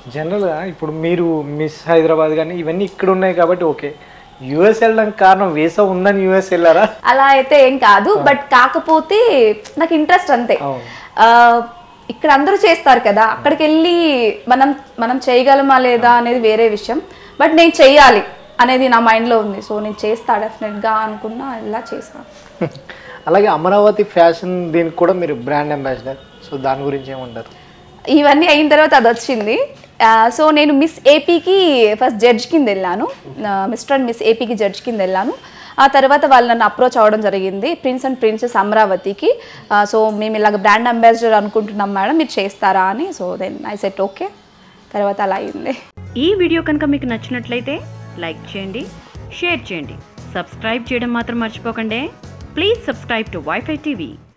జనరల్గా ఇప్పుడు మీరు మిస్ హైదరాబాద్ కానీ ఇవన్నీ ఇక్కడ ఉన్నాయి కాబట్టి ఓకే యూఎస్ వెళ్ళడానికి కారణం వీసా ఉందని యూఎస్ వెళ్ళారా అలా అయితే ఏం కాదు బట్ కాకపోతే నాకు ఇంట్రెస్ట్ అంతే అవును. ఆ, ఇక్కడ అందరూ చేస్తారు కదా అక్కడికి వెళ్ళి మనం మనం చేయగలమా లేదా అనేది వేరే విషయం బట్ నేను చెయ్యాలి అనేది నా మైండ్లో ఉంది సో నేను చేస్తా డెఫినెట్గా అనుకున్నా ఇలా చేస్తాను అలాగే అమరావతి ఫ్యాషన్ దీనికి కూడా మీరు బ్రాండ్ అంబాసిడర్ సో దాని గురించి ఏమంటారు ఇవన్నీ అయిన తర్వాత అది వచ్చింది ఆ, సో నేను మిస్ ఏపీకి ఫస్ట్ జడ్జ్ కింద వెళ్ళాను మిస్టర్ అండ్ మిస్ ఏపీకి జడ్జ్ కింద వెళ్ళాను ఆ తర్వాత వాళ్ళు నన్ను అప్రోచ్ అవ్వడం జరిగింది ప్రిన్స్ అండ్ ప్రిన్సెస్ అమరావతికి ఆ, సో మేము ఇలాగ బ్రాండ్ అంబాసిడర్ అనుకుంటున్నాం మేడం మీరు చేస్తారా అని so then I said okay తర్వాత అలా అయింది ఈ వీడియో కనుక మీకు నచ్చినట్లయితే లైక్ చేయండి షేర్ చేయండి సబ్స్క్రైబ్ చేయడం మాత్రం మర్చిపోకండి please subscribe to WiFi TV